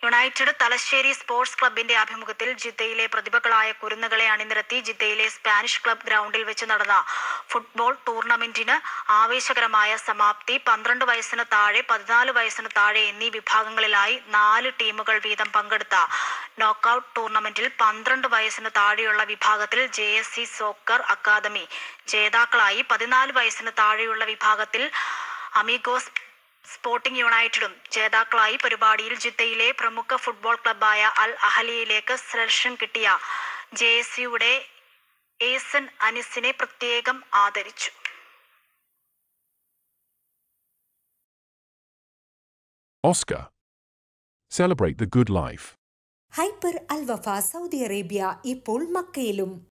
United Thalassery sports ക്ലബിന്റെ ആഭിമുഖ്യത്തിൽ ജിദ്ദയിലെ പ്രതിഭകളായ കുരുന്നുകളെ അണിനിരത്തി ജിദ്ദയിലെ സ്പാനിഷ് ക്ലബ് ഗ്രൗണ്ടിൽ വെച്ച് നടന്ന ഫുട്ബോൾ ടൂർണമെന്റിന് ആവേശകരമായ സമാപ്തി പന്ത്രണ്ട് വയസ്സിന് താഴെ പതിനാല് വയസ്സിന് താഴെ എന്നീ വിഭാഗങ്ങളിലായി നാല് ടീമുകൾ വീതം പങ്കെടുത്ത നോക്കൌട്ട് ടൂർണമെന്റിൽ പന്ത്രണ്ട് വയസ്സിന് താഴെയുള്ള വിഭാഗത്തിൽ J S C soccer academy ജേതാക്കളായി പതിനാല് വയസ്സിന് താഴെയുള്ള വിഭാഗത്തിൽ അമിഗോസ് സ്പോർട്ടിംഗ് യുണൈറ്റഡും ജേതാക്കളായി പരിപാടിയിൽ ജിദ്ദയിലെ പ്രമുഖ ഫുട്ബോൾ ക്ലബായ അൽ അഹലിയിലേക്ക് സെലക്ഷൻ കിട്ടിയ ജെ എസ് യുടെ ഏസൻ അനിസിനെ പ്രത്യേകം ആദരിച്ചു Oscar. Celebrate the good life. Hyper Alwafa Saudi Arabia ഇപ്പോൾ മക്കയിലും